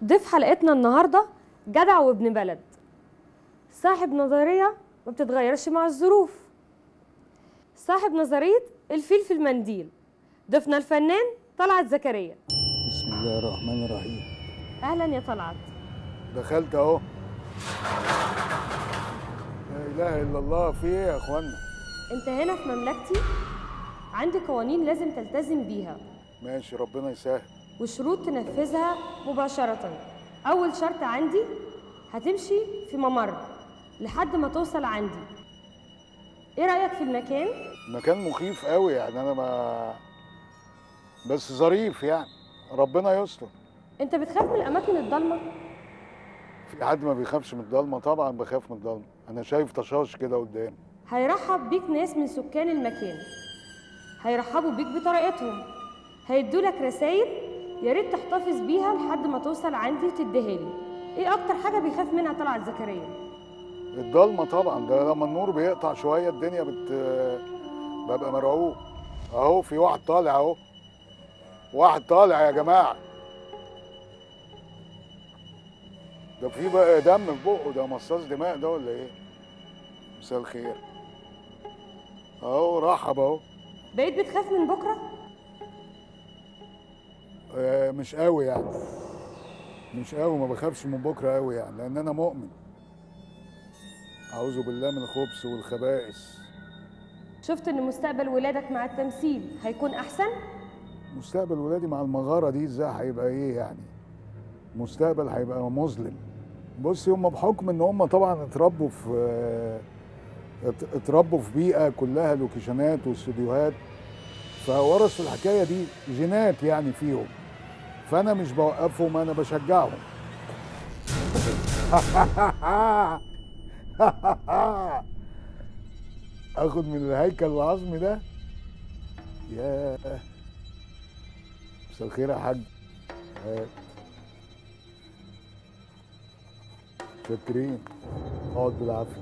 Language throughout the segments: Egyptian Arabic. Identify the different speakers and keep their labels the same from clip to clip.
Speaker 1: ضيف حلقتنا النهارده جدع وابن بلد صاحب نظريه ما بتتغيرش مع الظروف صاحب نظريه الفيل في المنديل ضيفنا الفنان طلعت زكريا
Speaker 2: بسم الله الرحمن الرحيم
Speaker 1: اهلا يا طلعت
Speaker 2: دخلت اهو لا اله الا الله في ايه يا اخوانا
Speaker 1: انت هنا في مملكتي عندي قوانين لازم تلتزم بيها
Speaker 2: ماشي ربنا يسهل
Speaker 1: وشروط تنفذها مباشرة أول شرط عندي هتمشي في ممر لحد ما توصل عندي إيه رأيك في المكان؟
Speaker 2: مكان مخيف قوي يعني انا ما بس ظريف يعني ربنا يستر
Speaker 1: أنت بتخاف من الأماكن الضلمة؟
Speaker 2: في حد ما بيخافش من الضلمه طبعا بخاف من الضلمه انا شايف طشاش كده قدامي
Speaker 1: هيرحب بيك ناس من سكان المكان هيرحبوا بيك بطريقتهم هيدولك رسايل يا ريت تحتفظ بيها لحد ما توصل عندي وتديها لي ايه اكتر حاجه بيخاف منها طلعت زكريا
Speaker 2: الضلمه طبعا ده لما النور بيقطع شويه الدنيا بت ببقى مرعوب اهو في واحد طالع اهو واحد طالع يا جماعه ده في بقى دم في بقه ده مصاص دماء ده ولا ايه مساء الخير اهو رحب اهو
Speaker 1: بقيت بتخاف من بكره
Speaker 2: آه، مش قوي يعني مش قوي ما بخافش من بكره قوي يعني لان انا مؤمن اعوذ بالله من الخبث والخبائث
Speaker 1: شفت ان مستقبل ولادك مع التمثيل هيكون احسن
Speaker 2: مستقبل ولادي مع المغاره دي ازاي هيبقى ايه يعني مستقبل هيبقى مظلم بصي هم بحكم ان هم طبعا اتربوا في ات- اتربوا في بيئه كلها لوكيشنات واستوديوهات فورثوا الحكايه دي جينات يعني فيهم فانا مش بوقفهم انا بشجعهم اخد من الهيكل العظمي ده ياه مساء الخير يا حاج هات. شاكرين اقعد بالعافيه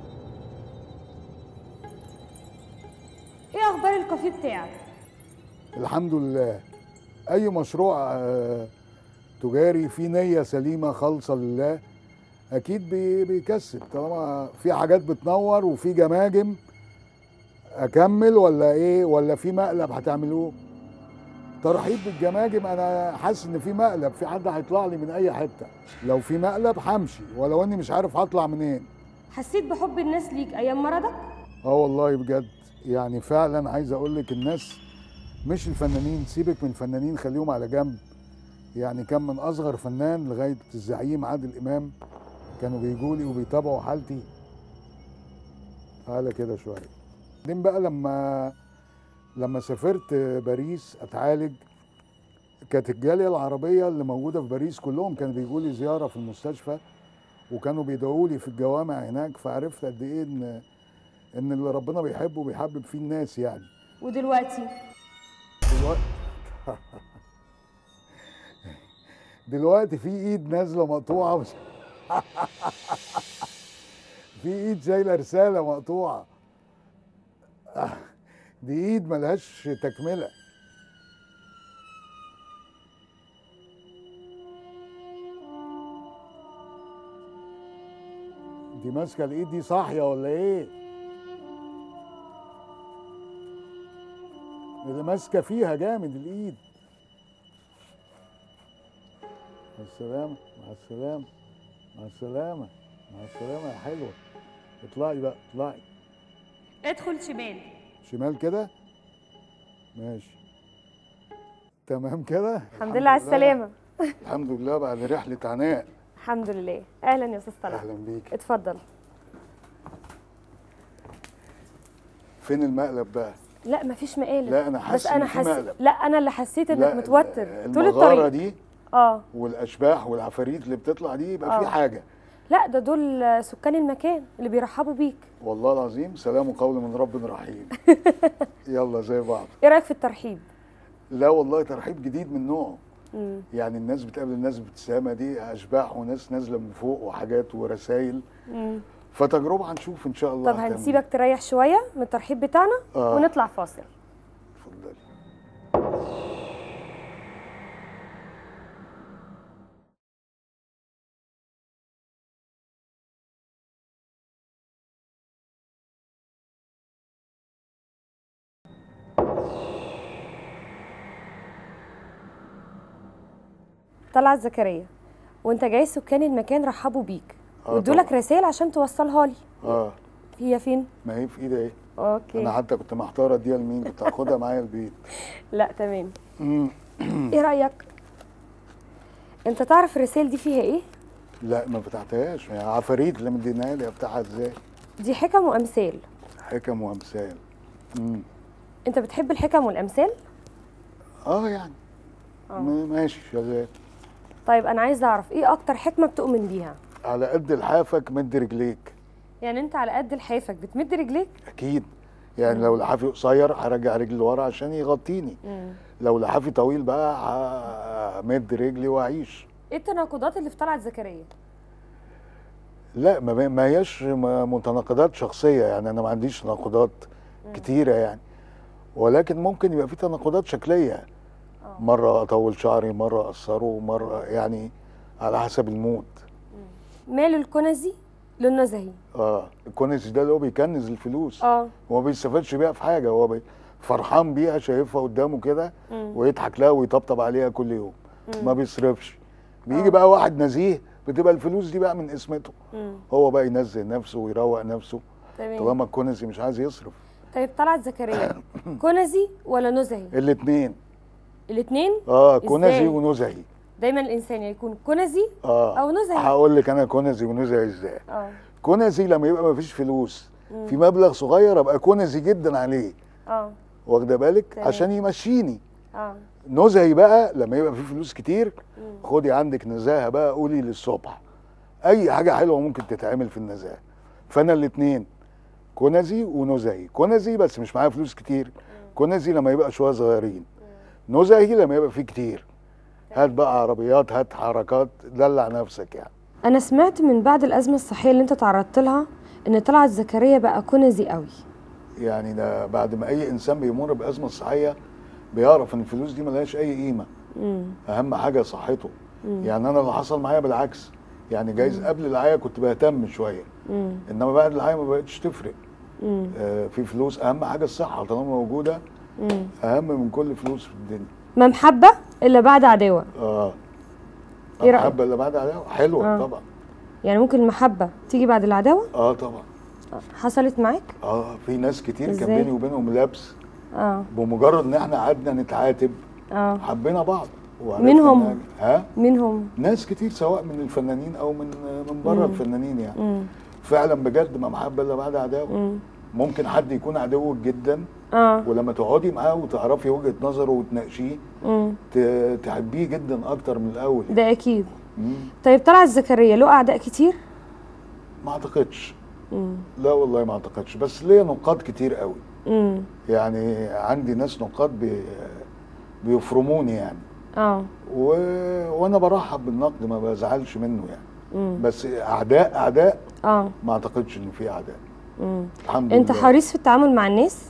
Speaker 1: ايه اخبار الكافيه بتاعك
Speaker 2: الحمد لله اي مشروع آه، تجاري فيه نيه سليمه خالصه لله اكيد بي- بيكسب طالما في حاجات بتنور وفي جماجم اكمل ولا ايه ولا في مقلب هتعملوه ترحيب بالجماجم انا حاسس ان في مقلب في حد هيطلع لي من اي حته لو في مقلب همشي ولو اني مش عارف هطلع منين
Speaker 1: حسيت بحب الناس ليك ايام مرضك
Speaker 2: اه والله بجد يعني فعلا عايز اقول لك الناس مش الفنانين سيبك من الفنانين خليهم على جنب يعني كان من اصغر فنان لغايه الزعيم عادل امام كانوا بيجوا لي وبيتابعوا حالتي تعالى كده شويه بعدين بقى لما لما سافرت باريس اتعالج كانت الجاليه العربيه اللي موجوده في باريس كلهم كانوا بيجوا لي زياره في المستشفى وكانوا بيدعوا لي في الجوامع هناك فعرفت قد ايه ان ان اللي ربنا بيحبه بيحبب فيه الناس يعني
Speaker 1: ودلوقتي
Speaker 2: دلوقتي دلوقتي في ايد نازله مقطوعه مش في ايد شايله رساله مقطوعه دي ايد ملهاش تكمله دي ماسكه الايد دي صاحيه ولا ايه اللي ماسكه فيها جامد الايد مع السلامه مع السلامه مع السلامه مع السلامه يا حلوه اطلعي بقى اطلعي
Speaker 1: ادخل شمال
Speaker 2: شمال كده ماشي تمام كده
Speaker 1: الحمد لله على السلامه
Speaker 2: الحمد لله بعد رحله عناء
Speaker 1: الحمد لله اهلا يا استاذ طلعت
Speaker 2: اهلا بيك
Speaker 1: اتفضل
Speaker 2: فين المقلب بقى
Speaker 1: لا مفيش مقالب
Speaker 2: لا، أنا
Speaker 1: بس
Speaker 2: حاسس
Speaker 1: انا
Speaker 2: إن في
Speaker 1: حسيت
Speaker 2: مقلب.
Speaker 1: لا انا اللي حسيت انك
Speaker 2: لا،
Speaker 1: متوتر طول
Speaker 2: المغاره
Speaker 1: الطريق
Speaker 2: دي
Speaker 1: اه
Speaker 2: والاشباح والعفاريت اللي بتطلع دي يبقى في
Speaker 1: آه.
Speaker 2: حاجه
Speaker 1: لا ده دول سكان المكان اللي بيرحبوا بيك
Speaker 2: والله العظيم سلام قول من رب رحيم يلا زي بعض
Speaker 1: ايه رايك في الترحيب
Speaker 2: لا والله ترحيب جديد من نوعه
Speaker 1: مم.
Speaker 2: يعني الناس بتقابل الناس بابتسامه دي اشباح وناس نازله من فوق وحاجات ورسائل
Speaker 1: مم.
Speaker 2: فتجربه هنشوف ان شاء الله
Speaker 1: طب
Speaker 2: هتعمل.
Speaker 1: هنسيبك تريح شويه من الترحيب بتاعنا
Speaker 2: آه.
Speaker 1: ونطلع فاصل
Speaker 2: اتفضلي
Speaker 1: طلعت زكريا وانت جاي سكان المكان رحبوا بيك
Speaker 2: آه
Speaker 1: وادوا لك
Speaker 2: طبعاً.
Speaker 1: رسائل عشان توصلها لي
Speaker 2: اه
Speaker 1: هي فين
Speaker 2: ما هي في ايدي ايه
Speaker 1: اوكي
Speaker 2: انا حتى كنت محتاره دي لمين كنت هاخدها معايا البيت
Speaker 1: لا تمام
Speaker 2: مم.
Speaker 1: ايه رايك انت تعرف الرسائل دي فيها ايه
Speaker 2: لا ما فتحتهاش يعني عفاريت اللي مديناها لي افتحها ازاي
Speaker 1: دي حكم وامثال
Speaker 2: حكم وامثال مم.
Speaker 1: انت بتحب الحكم والامثال
Speaker 2: اه يعني
Speaker 1: آه.
Speaker 2: م- ماشي شغال
Speaker 1: طيب انا عايزه اعرف ايه اكتر حكمه بتؤمن بيها
Speaker 2: على قد لحافك مد رجليك
Speaker 1: يعني انت على قد لحافك بتمد رجليك
Speaker 2: اكيد يعني لو لحافي قصير هرجع رجلي لورا عشان يغطيني لو لحافي طويل بقى همد رجلي واعيش
Speaker 1: ايه التناقضات اللي في طلعت زكريا
Speaker 2: لا ما ما هياش م- متناقضات شخصيه يعني انا ما عنديش تناقضات كتيره يعني ولكن ممكن يبقى في تناقضات شكليه
Speaker 1: اه
Speaker 2: مره اطول شعري مره اقصره مره يعني على حسب المود
Speaker 1: مال الكنزي للنزهي
Speaker 2: اه الكونس ده اللي هو بيكنز الفلوس
Speaker 1: اه
Speaker 2: هو ما بيستفادش بيها في حاجه هو بي فرحان بيها شايفها قدامه كده
Speaker 1: مم.
Speaker 2: ويضحك لها ويطبطب عليها كل يوم
Speaker 1: مم.
Speaker 2: ما بيصرفش بيجي
Speaker 1: آه.
Speaker 2: بقى واحد نزيه بتبقى الفلوس دي بقى من اسمته
Speaker 1: مم.
Speaker 2: هو بقى ينزه نفسه ويروق نفسه
Speaker 1: تمام
Speaker 2: طالما الكونسي مش عايز يصرف
Speaker 1: طيب طلعت زكريا كنزي ولا نزهي
Speaker 2: الاثنين
Speaker 1: الاثنين
Speaker 2: اه
Speaker 1: إزاي؟
Speaker 2: كونزي ونزهي
Speaker 1: دايما الانسان يا يكون كنزي
Speaker 2: اه
Speaker 1: او نزهي
Speaker 2: هقول لك انا كونزي ونزهي ازاي
Speaker 1: اه
Speaker 2: كونزي لما يبقى ما فيش فلوس
Speaker 1: مم.
Speaker 2: في مبلغ صغير ابقى كونزي جدا عليه
Speaker 1: اه
Speaker 2: واخده بالك
Speaker 1: تمام.
Speaker 2: عشان يمشيني
Speaker 1: اه
Speaker 2: نزهي بقى لما يبقى في فلوس كتير
Speaker 1: مم.
Speaker 2: خدي عندك نزاهه بقى قولي للصبح اي حاجه حلوه ممكن تتعمل في النزاهه فانا الاثنين كنزي ونزهي كنزي بس مش معايا فلوس كتير كنزي لما يبقى شويه صغيرين نزهي لما يبقى فيه كتير هات بقى عربيات هات حركات دلع نفسك يعني
Speaker 1: انا سمعت من بعد الازمه الصحيه اللي انت تعرضت لها ان طلعت زكريا بقى كنزي قوي
Speaker 2: يعني ده بعد ما اي انسان بيمر بازمه صحيه بيعرف ان الفلوس دي ملهاش اي قيمه
Speaker 1: امم
Speaker 2: اهم حاجه صحته
Speaker 1: مم.
Speaker 2: يعني انا اللي حصل معايا بالعكس يعني جايز قبل العيا كنت بهتم شويه
Speaker 1: امم
Speaker 2: انما بعد العيا ما بقتش تفرق
Speaker 1: امم
Speaker 2: آه في فلوس اهم حاجه الصحه طالما موجوده
Speaker 1: امم
Speaker 2: اهم من كل فلوس في الدنيا
Speaker 1: ما محبه الا بعد عداوه
Speaker 2: اه
Speaker 1: إيه رأيك؟
Speaker 2: المحبه اللي بعد عليها حلوه
Speaker 1: آه.
Speaker 2: طبعا
Speaker 1: يعني ممكن المحبه تيجي بعد العداوه
Speaker 2: اه طبعا
Speaker 1: آه. حصلت معاك
Speaker 2: اه في ناس كتير كان
Speaker 1: إزاي؟
Speaker 2: بيني وبينهم لبس
Speaker 1: اه
Speaker 2: بمجرد ان احنا قعدنا نتعاتب
Speaker 1: اه
Speaker 2: حبينا بعض وعرفنا
Speaker 1: منهم؟
Speaker 2: إن- ها
Speaker 1: مين هم
Speaker 2: ناس كتير سواء من الفنانين او من من بره
Speaker 1: مم.
Speaker 2: الفنانين يعني
Speaker 1: امم
Speaker 2: فعلا بجد ما محبه الا بعد عداوه
Speaker 1: امم
Speaker 2: ممكن حد يكون عدوك جدا
Speaker 1: اه
Speaker 2: ولما تقعدي معاه وتعرفي وجهه نظره وتناقشيه
Speaker 1: امم
Speaker 2: ت- تحبيه جدا اكتر من الاول
Speaker 1: ده اكيد
Speaker 2: مم.
Speaker 1: طيب طلعت زكريا له اعداء كتير
Speaker 2: ما اعتقدش
Speaker 1: امم
Speaker 2: لا والله ما اعتقدش بس ليا نقاد كتير قوي
Speaker 1: امم
Speaker 2: يعني عندي ناس نقاد بي بيفرموني يعني
Speaker 1: اه
Speaker 2: و... وانا برحب بالنقد ما بزعلش منه يعني
Speaker 1: امم
Speaker 2: بس اعداء اعداء
Speaker 1: اه
Speaker 2: ما اعتقدش ان في اعداء
Speaker 1: امم
Speaker 2: الحمد
Speaker 1: انت
Speaker 2: لله
Speaker 1: حريص في التعامل مع الناس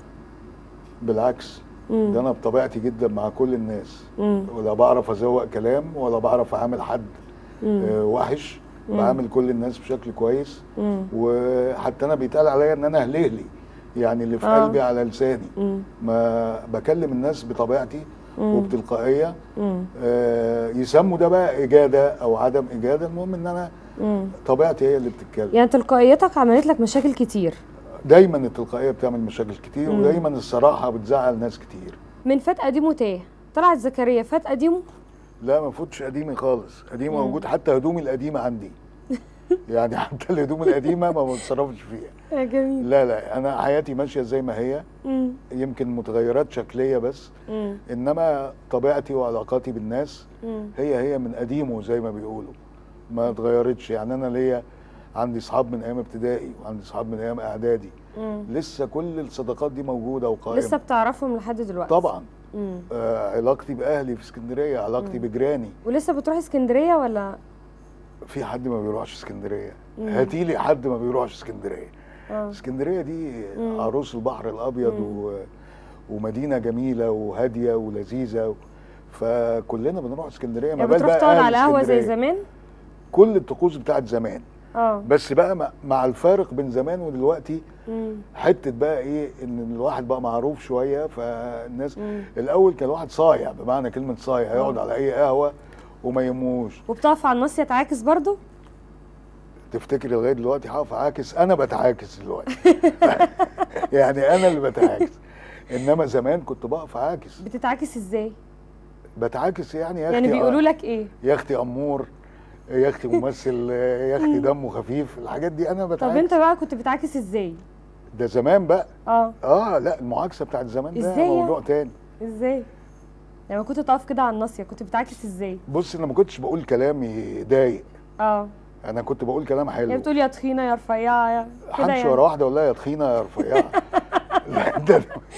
Speaker 2: بالعكس ده
Speaker 1: امم
Speaker 2: انا بطبيعتي جدا مع كل الناس
Speaker 1: امم
Speaker 2: ولا بعرف ازوق كلام ولا بعرف اعامل حد آه، وحش
Speaker 1: مم.
Speaker 2: بعامل كل الناس بشكل كويس
Speaker 1: امم
Speaker 2: وحتى انا بيتقال عليا ان انا هلهلي يعني اللي في
Speaker 1: آه.
Speaker 2: قلبي على لساني
Speaker 1: امم
Speaker 2: ما بكلم الناس بطبيعتي
Speaker 1: مم.
Speaker 2: وبتلقائيه
Speaker 1: امم
Speaker 2: آه، يسموا ده بقى اجاده او عدم اجاده المهم ان انا
Speaker 1: امم
Speaker 2: طبيعتي هي اللي بتتكلم
Speaker 1: يعني تلقائيتك عملت لك مشاكل كتير
Speaker 2: دايما التلقائيه بتعمل مشاكل كتير
Speaker 1: مم.
Speaker 2: ودايما الصراحه بتزعل ناس كتير
Speaker 1: من فات قديمه تاه طلعت زكريا فات قديمه
Speaker 2: لا ما فوتش قديمي خالص قديمي
Speaker 1: مم.
Speaker 2: موجود حتى هدومي القديمه عندي يعني حتى الهدوم القديمه ما بتصرفش فيها
Speaker 1: يا جميل
Speaker 2: لا لا انا حياتي ماشيه زي ما هي
Speaker 1: امم
Speaker 2: يمكن متغيرات شكليه بس
Speaker 1: امم
Speaker 2: انما طبيعتي وعلاقاتي بالناس
Speaker 1: امم
Speaker 2: هي هي من قديمه زي ما بيقولوا ما اتغيرتش يعني انا ليا عندي اصحاب من ايام ابتدائي وعندي اصحاب من ايام اعدادي
Speaker 1: امم
Speaker 2: لسه كل الصداقات دي موجوده وقائمه
Speaker 1: لسه بتعرفهم لحد دلوقتي
Speaker 2: طبعا
Speaker 1: امم
Speaker 2: آه علاقتي باهلي في اسكندريه علاقتي
Speaker 1: مم.
Speaker 2: بجيراني
Speaker 1: ولسه بتروح اسكندريه ولا
Speaker 2: في حد ما بيروحش اسكندريه
Speaker 1: مم.
Speaker 2: هاتي لي حد ما بيروحش اسكندريه
Speaker 1: اه
Speaker 2: اسكندريه دي
Speaker 1: مم.
Speaker 2: عروس البحر الابيض
Speaker 1: مم.
Speaker 2: و... ومدينه جميله وهاديه ولذيذه و... فكلنا بنروح اسكندريه
Speaker 1: يعني
Speaker 2: بال
Speaker 1: بتروح
Speaker 2: بقى
Speaker 1: تقعد
Speaker 2: أهل
Speaker 1: على قهوه زي
Speaker 2: اسكندرية.
Speaker 1: زمان
Speaker 2: كل الطقوس بتاعت زمان
Speaker 1: اه
Speaker 2: بس بقى مع- مع الفارق بين زمان ودلوقتي
Speaker 1: امم
Speaker 2: حته بقى ايه ان الواحد بقى معروف شويه فالناس
Speaker 1: مم.
Speaker 2: الاول كان الواحد صايع بمعنى كلمه صايع يقعد
Speaker 1: آه.
Speaker 2: على اي قهوه وما يهموش
Speaker 1: وبتقف على الناصيه تعاكس برضو
Speaker 2: تفتكري لغايه دلوقتي هقف اعاكس انا بتعاكس دلوقتي يعني انا اللي بتعاكس انما زمان كنت بقف اعاكس
Speaker 1: بتتعاكس ازاي
Speaker 2: بتعاكس يعني يا اختي
Speaker 1: يعني بيقولوا لك ايه
Speaker 2: يا اختي امور يا اختي ممثل يا اختي دمه خفيف الحاجات دي انا
Speaker 1: طب
Speaker 2: بتعاكس
Speaker 1: انت بقى كنت بتعاكس ازاي
Speaker 2: ده زمان بقى
Speaker 1: اه
Speaker 2: اه لا المعاكسه بتاعت زمان ده
Speaker 1: إزاي
Speaker 2: موضوع تاني
Speaker 1: ازاي لما كنت تقف كده على الناصيه كنت بتعاكس ازاي
Speaker 2: بص انا ما كنتش بقول كلام يضايق
Speaker 1: اه
Speaker 2: انا كنت بقول كلام
Speaker 1: يعني
Speaker 2: حلو
Speaker 1: بتقول يا تخينه يا رفيعه يا كده
Speaker 2: همشي
Speaker 1: يعني
Speaker 2: ورا واحده اقول لها يا تخينه يا رفيعه لا, ده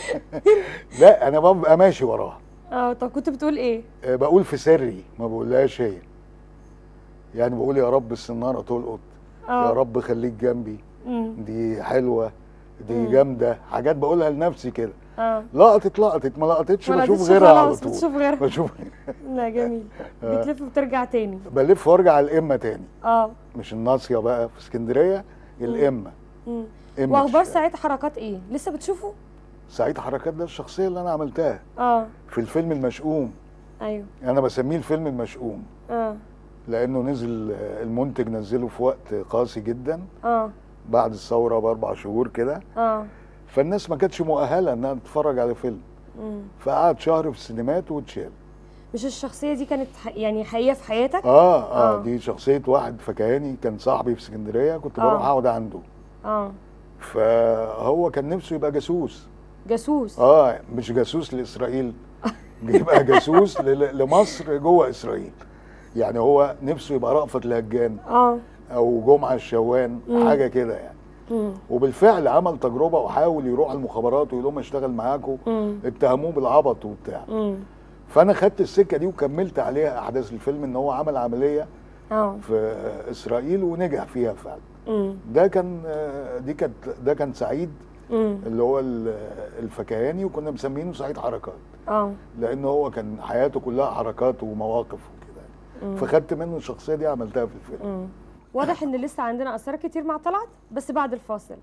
Speaker 2: لا انا ببقى ماشي وراها
Speaker 1: اه طب كنت بتقول ايه
Speaker 2: آه، بقول في سري ما بقولهاش هي يعني بقول يا رب السناره تلقط يا
Speaker 1: اه
Speaker 2: رب خليك جنبي
Speaker 1: امم
Speaker 2: دي حلوه دي
Speaker 1: مم.
Speaker 2: جامده حاجات بقولها لنفسي كده
Speaker 1: اه
Speaker 2: لقطت لقطت ما لقطتش
Speaker 1: ما
Speaker 2: بشوف
Speaker 1: لقيتش
Speaker 2: غيرها على
Speaker 1: خلاص
Speaker 2: طول
Speaker 1: بتشوف غيرها
Speaker 2: بشوف
Speaker 1: لا جميل
Speaker 2: آه.
Speaker 1: بتلف وبترجع تاني
Speaker 2: بلف وارجع على الامه تاني
Speaker 1: اه
Speaker 2: مش الناصيه بقى في اسكندريه الامه
Speaker 1: امم
Speaker 2: إمة
Speaker 1: واخبار
Speaker 2: الشارع.
Speaker 1: سعيد حركات ايه لسه بتشوفه
Speaker 2: سعيد حركات ده الشخصيه اللي انا عملتها
Speaker 1: اه
Speaker 2: في الفيلم المشؤوم
Speaker 1: ايوه
Speaker 2: انا بسميه الفيلم المشؤوم
Speaker 1: اه
Speaker 2: لانه نزل آه، المنتج نزله في وقت قاسي جدا
Speaker 1: اه
Speaker 2: بعد الثوره باربع شهور كده
Speaker 1: اه
Speaker 2: فالناس ما كانتش مؤهله انها تتفرج على فيلم
Speaker 1: امم
Speaker 2: فقعد شهر في السينمات واتشال
Speaker 1: مش الشخصيه دي كانت ح... يعني حقيقيه في حياتك
Speaker 2: اه اه
Speaker 1: آه.
Speaker 2: دي شخصيه واحد فكهاني كان صاحبي في اسكندريه كنت
Speaker 1: آه.
Speaker 2: بروح اقعد عنده
Speaker 1: اه
Speaker 2: فهو كان نفسه يبقى جاسوس
Speaker 1: جاسوس
Speaker 2: اه مش جاسوس لاسرائيل بيبقى جاسوس ل- لمصر جوه اسرائيل يعني هو نفسه يبقى رأفت الهجان
Speaker 1: اه
Speaker 2: او جمعه الشوان
Speaker 1: مم.
Speaker 2: حاجه كده يعني
Speaker 1: امم
Speaker 2: وبالفعل عمل تجربه وحاول يروح المخابرات ويقول لهم اشتغل معاكم
Speaker 1: امم
Speaker 2: اتهموه بالعبط وبتاع
Speaker 1: امم
Speaker 2: فانا خدت السكه دي وكملت عليها احداث الفيلم ان هو عمل عمليه
Speaker 1: اه
Speaker 2: في اسرائيل ونجح فيها فعلا
Speaker 1: امم
Speaker 2: ده كان دي كانت ده كان سعيد
Speaker 1: امم
Speaker 2: اللي هو ال- الفكهاني وكنا مسمينه سعيد حركات
Speaker 1: اه
Speaker 2: لان هو كان حياته كلها حركات ومواقف وكده
Speaker 1: مم.
Speaker 2: فخدت منه الشخصيه دي عملتها في الفيلم
Speaker 1: امم واضح ان لسه عندنا اسرار كتير مع طلعت بس بعد الفاصل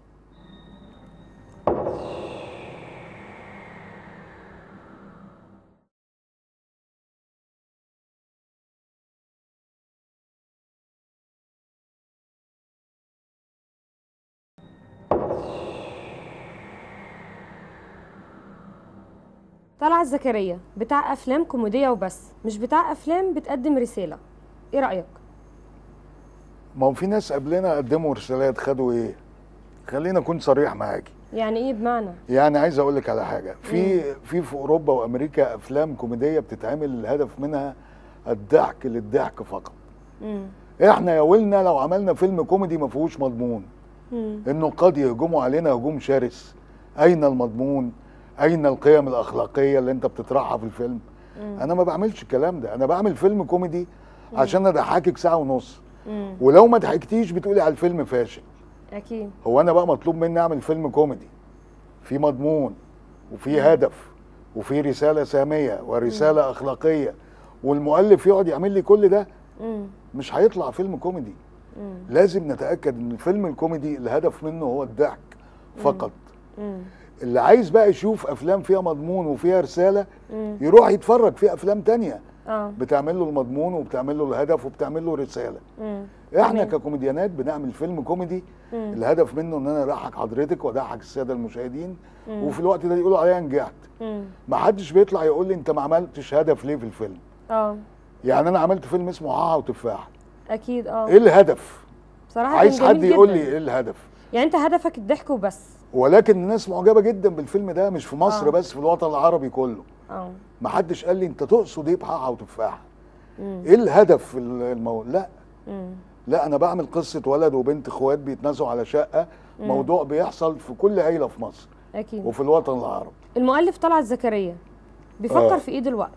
Speaker 1: طلعت زكريا بتاع افلام كوميديه وبس مش بتاع افلام بتقدم رساله ايه رايك
Speaker 2: ما هو في ناس قبلنا قدموا رسالات خدوا ايه خلينا اكون صريح معاكي
Speaker 1: يعني ايه بمعنى
Speaker 2: يعني عايز اقول لك على حاجه في في في اوروبا وامريكا افلام كوميديه بتتعمل الهدف منها الضحك للضحك فقط
Speaker 1: امم
Speaker 2: احنا يا ويلنا لو عملنا فيلم كوميدي ما فيهوش مضمون
Speaker 1: امم
Speaker 2: انه قد يهجموا علينا هجوم شرس اين المضمون اين القيم الاخلاقيه اللي انت بتطرحها في الفيلم انا ما بعملش الكلام ده انا بعمل فيلم كوميدي عشان اضحكك ساعه ونص
Speaker 1: امم
Speaker 2: ولو ما ضحكتيش بتقولي على الفيلم فاشل
Speaker 1: اكيد
Speaker 2: هو انا بقى مطلوب مني اعمل فيلم كوميدي في مضمون وفي هدف وفي رساله ساميه ورساله اخلاقيه والمؤلف يقعد يعمل لي كل ده
Speaker 1: امم
Speaker 2: مش هيطلع فيلم كوميدي
Speaker 1: امم
Speaker 2: لازم نتاكد ان الفيلم الكوميدي الهدف منه هو الضحك فقط
Speaker 1: امم
Speaker 2: اللي عايز بقى يشوف افلام فيها مضمون وفيها رساله
Speaker 1: امم
Speaker 2: يروح يتفرج في افلام تانية
Speaker 1: اه
Speaker 2: بتعمل له المضمون وبتعمل له الهدف وبتعمل له رساله
Speaker 1: امم
Speaker 2: احنا
Speaker 1: تمام.
Speaker 2: ككوميديانات بنعمل فيلم كوميدي
Speaker 1: مم.
Speaker 2: الهدف منه ان انا اضحك حضرتك واضحك الساده المشاهدين
Speaker 1: مم.
Speaker 2: وفي الوقت ده يقولوا عليا نجحت
Speaker 1: امم
Speaker 2: ما حدش بيطلع يقول لي انت ما عملتش هدف ليه في الفيلم
Speaker 1: اه
Speaker 2: يعني انا عملت فيلم اسمه حاحة وتفاح
Speaker 1: اكيد اه
Speaker 2: ايه الهدف
Speaker 1: بصراحه
Speaker 2: عايز
Speaker 1: كان
Speaker 2: حد
Speaker 1: جميل
Speaker 2: يقول
Speaker 1: جداً.
Speaker 2: لي ايه الهدف
Speaker 1: يعني انت هدفك الضحك وبس
Speaker 2: ولكن الناس معجبه جدا بالفيلم ده مش في مصر
Speaker 1: آه.
Speaker 2: بس في الوطن العربي كله
Speaker 1: اه
Speaker 2: ما حدش قال لي انت تقصد ايه بحاحة وتفاح
Speaker 1: امم
Speaker 2: ايه الهدف في المو... لا
Speaker 1: امم
Speaker 2: لا انا بعمل قصه ولد وبنت اخوات بيتنازلوا على شقه موضوع بيحصل في كل عيله في مصر
Speaker 1: اكيد
Speaker 2: وفي الوطن العربي
Speaker 1: المؤلف طلعت زكريا بيفكر
Speaker 2: آه.
Speaker 1: في ايه دلوقتي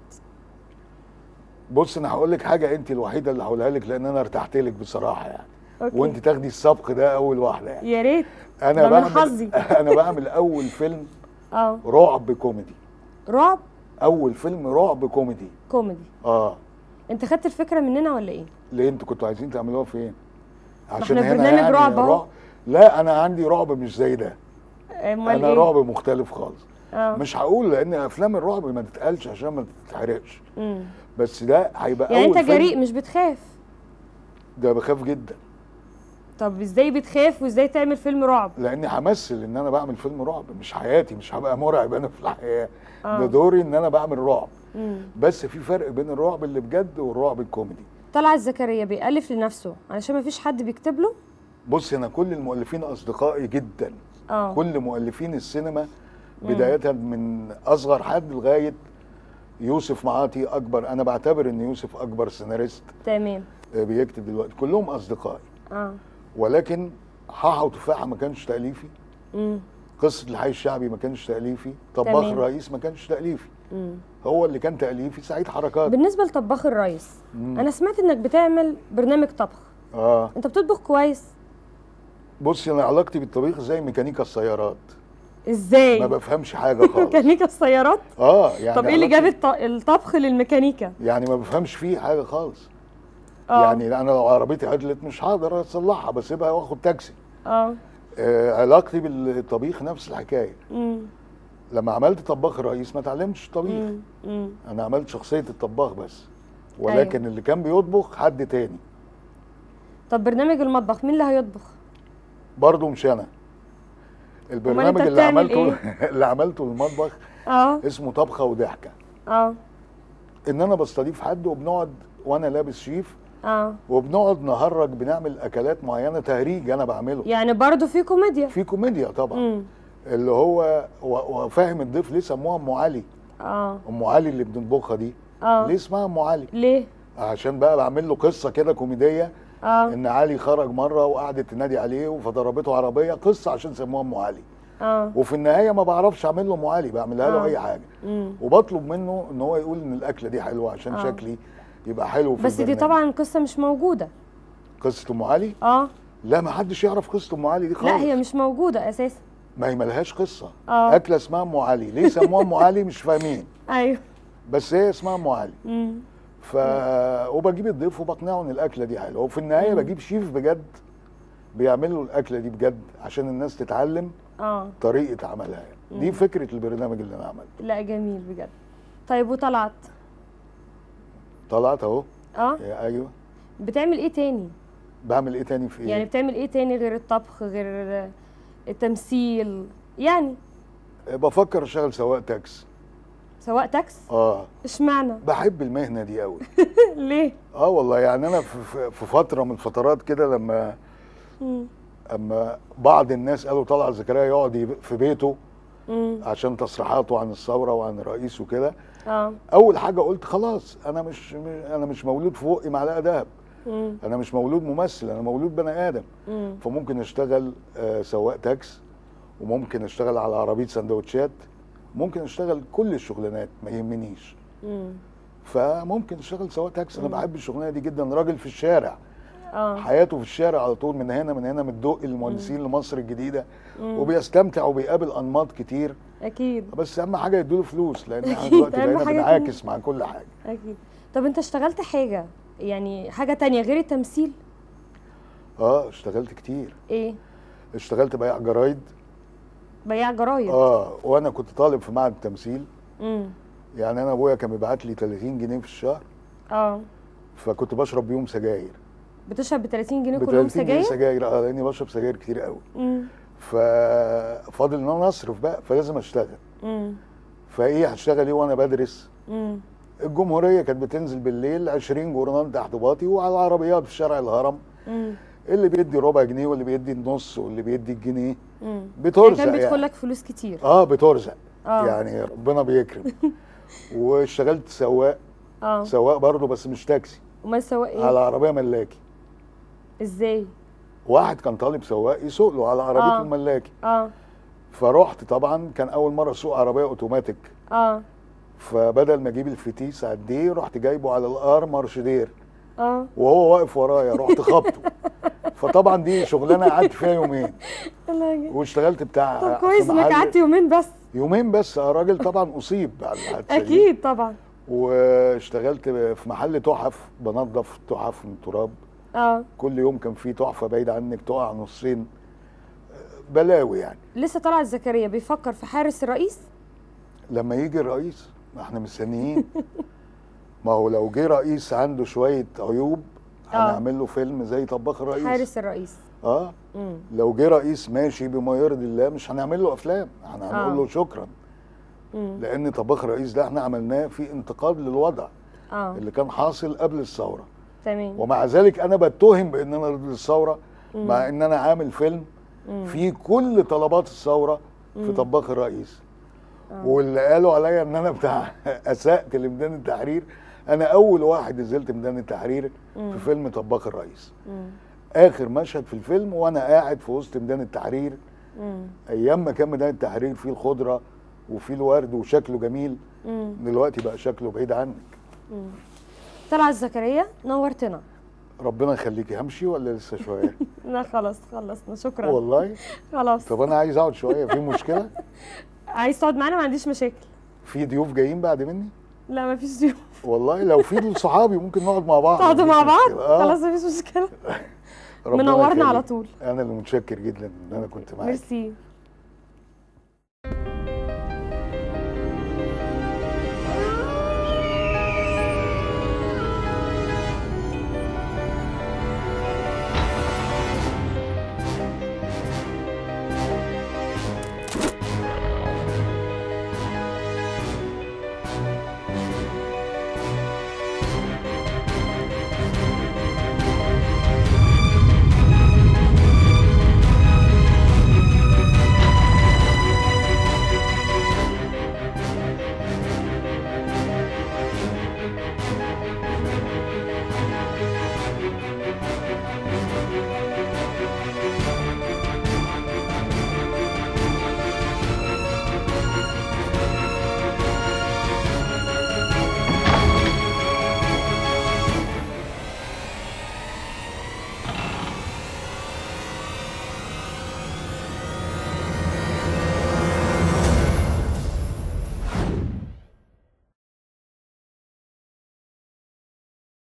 Speaker 2: بص انا هقول لك حاجه انت الوحيده اللي هقولها لك لان انا ارتحت لك بصراحه يعني
Speaker 1: أوكي.
Speaker 2: وانت تاخدي السبق ده اول واحده يعني
Speaker 1: يا ريت
Speaker 2: انا
Speaker 1: ده من
Speaker 2: بعمل
Speaker 1: حظي.
Speaker 2: انا بعمل اول فيلم
Speaker 1: اه
Speaker 2: رعب كوميدي
Speaker 1: رعب
Speaker 2: اول فيلم رعب كوميدي
Speaker 1: كوميدي
Speaker 2: اه
Speaker 1: انت خدت الفكره مننا ولا ايه
Speaker 2: ليه انتوا كنتوا عايزين تعملوها فين
Speaker 1: إحنا في برنامج رعب أهو.
Speaker 2: لا انا عندي رعب مش زي ده
Speaker 1: امال
Speaker 2: انا
Speaker 1: ايه
Speaker 2: رعب مختلف خالص
Speaker 1: اه
Speaker 2: مش هقول لان افلام الرعب ما تتقالش عشان ما تتحرقش
Speaker 1: امم
Speaker 2: بس ده هيبقى
Speaker 1: يعني
Speaker 2: اول
Speaker 1: انت
Speaker 2: فيلم-
Speaker 1: جريء مش بتخاف
Speaker 2: ده بخاف جدا
Speaker 1: طب ازاي بتخاف وازاي تعمل فيلم رعب
Speaker 2: لاني همثل ان انا بعمل فيلم رعب مش حياتي مش هبقى مرعب انا في الحياه
Speaker 1: آه.
Speaker 2: ده دوري ان انا بعمل رعب
Speaker 1: مم.
Speaker 2: بس في فرق بين الرعب اللي بجد والرعب الكوميدي
Speaker 1: طلعت زكريا بيألف لنفسه علشان ما فيش حد بيكتب له
Speaker 2: بص انا كل المؤلفين اصدقائي جدا
Speaker 1: اه
Speaker 2: كل مؤلفين السينما بدايه من اصغر حد لغايه يوسف معاطي اكبر انا بعتبر ان يوسف اكبر سيناريست
Speaker 1: تمام
Speaker 2: آه، بيكتب دلوقتي كلهم اصدقائي
Speaker 1: اه
Speaker 2: ولكن حاحة وتفاحة ما كانش تأليفي
Speaker 1: امم
Speaker 2: قصة الحي الشعبي ما كانش تأليفي طباخ
Speaker 1: تمام.
Speaker 2: الرئيس ما كانش تأليفي
Speaker 1: امم
Speaker 2: هو اللي كان تأليفي سعيد حركات
Speaker 1: بالنسبه لطباخ الريس
Speaker 2: مم.
Speaker 1: انا سمعت انك بتعمل برنامج طبخ
Speaker 2: اه
Speaker 1: انت بتطبخ كويس
Speaker 2: بصي انا علاقتي بالطبيخ زي ميكانيكا السيارات
Speaker 1: ازاي
Speaker 2: ما بفهمش حاجة خالص
Speaker 1: ميكانيكا السيارات
Speaker 2: اه يعني
Speaker 1: طب ايه اللي
Speaker 2: علاقتي-
Speaker 1: جاب الط- الطبخ للميكانيكا
Speaker 2: يعني ما بفهمش فيه حاجة خالص
Speaker 1: اه
Speaker 2: يعني انا لو عربيتي عطلت مش هقدر اصلحها بسيبها واخد تاكسي
Speaker 1: اه
Speaker 2: آه علاقتي بالطبيخ نفس الحكايه
Speaker 1: امم
Speaker 2: لما عملت طباخ الرئيس ما اتعلمتش طبيخ
Speaker 1: امم امم
Speaker 2: انا عملت شخصيه الطباخ بس ولكن أيوه. اللي كان بيطبخ حد تاني
Speaker 1: طب برنامج المطبخ مين اللي هيطبخ
Speaker 2: برضه مش انا البرنامج
Speaker 1: أنت
Speaker 2: اللي
Speaker 1: بتعمل
Speaker 2: عملته اللي عملته المطبخ
Speaker 1: اه
Speaker 2: اسمه طبخه وضحكه
Speaker 1: اه
Speaker 2: ان انا بستضيف حد وبنقعد وانا لابس شيف
Speaker 1: اه
Speaker 2: وبنقعد نهرج بنعمل اكلات معينه تهريج انا بعمله
Speaker 1: يعني برضو في كوميديا
Speaker 2: في كوميديا طبعا
Speaker 1: امم
Speaker 2: اللي هو و- وفاهم الضيف ليه سموها ام علي
Speaker 1: اه
Speaker 2: ام علي اللي بنطبخها دي
Speaker 1: اه
Speaker 2: ليه اسمها ام علي
Speaker 1: ليه
Speaker 2: عشان بقى بعمل له قصه كده كوميديه
Speaker 1: اه
Speaker 2: ان علي خرج مره وقعدت تنادي عليه فضربته عربيه قصه عشان سموها ام علي
Speaker 1: اه
Speaker 2: وفي النهايه ما بعرفش اعمل له ام علي بعملها له
Speaker 1: آه.
Speaker 2: اي حاجه
Speaker 1: امم
Speaker 2: وبطلب منه ان هو يقول ان الاكله دي حلوه عشان
Speaker 1: آه.
Speaker 2: شكلي يبقى حلو في
Speaker 1: بس دي
Speaker 2: البرنامج.
Speaker 1: طبعا قصه مش موجوده
Speaker 2: قصه ام علي
Speaker 1: اه
Speaker 2: لا ما حدش يعرف قصه ام علي دي خالص
Speaker 1: لا هي مش موجوده اساسا
Speaker 2: ما هي ملهاش قصه
Speaker 1: اه
Speaker 2: اكله اسمها ام علي ليه سموها ام علي مش فاهمين
Speaker 1: ايوه
Speaker 2: بس هي اسمها ام علي
Speaker 1: امم
Speaker 2: ف وبجيب الضيف وبقنعه ان الاكله دي حلوه وفي النهايه
Speaker 1: مم.
Speaker 2: بجيب شيف بجد بيعمل له الاكله دي بجد عشان الناس تتعلم
Speaker 1: اه
Speaker 2: طريقه عملها يعني. دي
Speaker 1: مم.
Speaker 2: فكره البرنامج اللي انا عملته
Speaker 1: لا جميل بجد طيب وطلعت
Speaker 2: طلعت اهو
Speaker 1: اه
Speaker 2: يا ايوه
Speaker 1: بتعمل ايه تاني
Speaker 2: بعمل ايه تاني في ايه
Speaker 1: يعني بتعمل ايه تاني غير الطبخ غير التمثيل يعني
Speaker 2: بفكر اشتغل سواق تاكس
Speaker 1: سواق تاكس
Speaker 2: اه
Speaker 1: اشمعنى
Speaker 2: بحب المهنه دي قوي
Speaker 1: ليه
Speaker 2: اه والله يعني انا في, في- في فتره من الفترات كده لما
Speaker 1: مم.
Speaker 2: اما بعض الناس قالوا طلعت زكريا يقعد يب- في بيته
Speaker 1: مم.
Speaker 2: عشان تصريحاته عن الثوره وعن الرئيس وكده
Speaker 1: اه
Speaker 2: اول حاجه قلت خلاص انا مش انا مش مولود في بقي معلقه دهب
Speaker 1: مم.
Speaker 2: انا مش مولود ممثل انا مولود بني ادم
Speaker 1: مم.
Speaker 2: فممكن اشتغل آه، سواق تاكس وممكن اشتغل على عربيه سندوتشات ممكن اشتغل كل الشغلانات ما يهمنيش
Speaker 1: مم.
Speaker 2: فممكن اشتغل سواق تاكسي انا
Speaker 1: مم.
Speaker 2: بحب الشغلانه دي جدا راجل في الشارع
Speaker 1: اه
Speaker 2: حياته في الشارع على طول من هنا من هنا من الدق المهندسين لمصر الجديده
Speaker 1: مم.
Speaker 2: وبيستمتع وبيقابل انماط كتير
Speaker 1: اكيد
Speaker 2: بس اهم حاجه يدوله فلوس لان احنا
Speaker 1: أكيد،
Speaker 2: دلوقتي
Speaker 1: أهم
Speaker 2: بقينا
Speaker 1: حاجة
Speaker 2: بنعاكس مع كل حاجه
Speaker 1: اكيد طب انت اشتغلت حاجه يعني حاجه تانية غير التمثيل
Speaker 2: اه اشتغلت كتير
Speaker 1: ايه
Speaker 2: اشتغلت بياع جرايد
Speaker 1: بياع جرايد
Speaker 2: اه وانا كنت طالب في معهد التمثيل
Speaker 1: امم
Speaker 2: يعني انا ابويا كان بيبعت لي 30 جنيه في الشهر
Speaker 1: اه
Speaker 2: فكنت بشرب بيهم سجاير
Speaker 1: بتشرب ب 30 جنيه
Speaker 2: ب
Speaker 1: كل يوم
Speaker 2: 30 جنيه
Speaker 1: سجاير
Speaker 2: سجاير اه لاني بشرب سجاير كتير قوي
Speaker 1: امم
Speaker 2: ففاضل ان انا اصرف بقى فلازم اشتغل
Speaker 1: امم
Speaker 2: فايه هشتغل ايه وانا بدرس
Speaker 1: امم
Speaker 2: الجمهوريه كانت بتنزل بالليل 20 جورنال تحت باطي وعلى العربيات في شارع الهرم
Speaker 1: امم
Speaker 2: اللي بيدي ربع جنيه واللي بيدي النص واللي بيدي الجنيه
Speaker 1: امم
Speaker 2: بترزق
Speaker 1: كان بيدخل
Speaker 2: يعني.
Speaker 1: لك فلوس كتير
Speaker 2: اه بترزق
Speaker 1: اه
Speaker 2: يعني ربنا بيكرم واشتغلت سواق
Speaker 1: اه
Speaker 2: سواق برضه بس مش تاكسي
Speaker 1: امال سواق ايه
Speaker 2: على عربيه ملاكي
Speaker 1: ازاي
Speaker 2: واحد كان طالب سواق يسوق له على عربيه
Speaker 1: آه.
Speaker 2: آه. الملاكي
Speaker 1: اه
Speaker 2: فرحت طبعا كان اول مره اسوق عربيه اوتوماتيك
Speaker 1: اه
Speaker 2: فبدل ما اجيب الفتيس عديه رحت جايبه على الار مارشدير
Speaker 1: اه
Speaker 2: وهو واقف ورايا رحت خبطه فطبعا دي شغلانه قعدت فيها يومين
Speaker 1: الله يجي.
Speaker 2: واشتغلت بتاع
Speaker 1: طب
Speaker 2: في
Speaker 1: كويس انك
Speaker 2: محل-
Speaker 1: قعدت يومين بس
Speaker 2: يومين بس آه، راجل طبعا اصيب بعد الحادثه دي.
Speaker 1: اكيد طبعا
Speaker 2: واشتغلت في محل تحف بنظف تحف من التراب
Speaker 1: اه
Speaker 2: كل يوم كان في تحفه بعيد عنك تقع نصين بلاوي يعني
Speaker 1: لسه طلعت زكريا بيفكر في حارس الرئيس
Speaker 2: لما يجي الرئيس ما احنا مستنيين ما هو لو جه رئيس عنده شويه عيوب
Speaker 1: آه.
Speaker 2: هنعمل له فيلم زي طباخ الرئيس
Speaker 1: حارس الرئيس
Speaker 2: اه
Speaker 1: مم.
Speaker 2: لو جه رئيس ماشي بما يرضي الله مش هنعمل له افلام احنا
Speaker 1: آه.
Speaker 2: هنقول له شكرا
Speaker 1: مم.
Speaker 2: لان طباخ الرئيس ده احنا عملناه في انتقاد للوضع
Speaker 1: اه
Speaker 2: اللي كان حاصل قبل الثوره
Speaker 1: تمام
Speaker 2: ومع ذلك انا بتهم بان انا ضد الثوره
Speaker 1: مم.
Speaker 2: مع ان انا عامل فيلم
Speaker 1: مم.
Speaker 2: فيه كل طلبات الثوره في
Speaker 1: مم.
Speaker 2: طباخ الرئيس
Speaker 1: آه.
Speaker 2: واللي قالوا عليا ان انا بتاع اسأت لميدان التحرير انا اول واحد نزلت ميدان التحرير
Speaker 1: مم.
Speaker 2: في فيلم طباخ الرئيس
Speaker 1: مم.
Speaker 2: اخر مشهد في الفيلم وانا قاعد في وسط ميدان التحرير
Speaker 1: مم.
Speaker 2: ايام ما كان ميدان التحرير فيه الخضره وفيه الورد وشكله جميل
Speaker 1: مم.
Speaker 2: دلوقتي بقى شكله بعيد عنك
Speaker 1: مم. طلعت زكريا نورتنا
Speaker 2: ربنا يخليكي همشي ولا لسه شويه
Speaker 1: لا خلاص خلصنا شكرا
Speaker 2: والله
Speaker 1: خلاص
Speaker 2: طب انا عايز اقعد شويه في مشكله
Speaker 1: عايز تقعد معانا ما عنديش مشاكل
Speaker 2: في ضيوف جايين بعد مني
Speaker 1: لا ما فيش ضيوف
Speaker 2: والله لو في صحابي ممكن نقعد مع بعض
Speaker 1: تقعدوا
Speaker 2: مفيش
Speaker 1: مع بعض
Speaker 2: مشكلة. آه.
Speaker 1: خلاص ما فيش مشكله
Speaker 2: ربنا
Speaker 1: منورنا
Speaker 2: يخليك.
Speaker 1: على طول
Speaker 2: انا اللي متشكر جدا ان انا كنت معاك
Speaker 1: ميرسي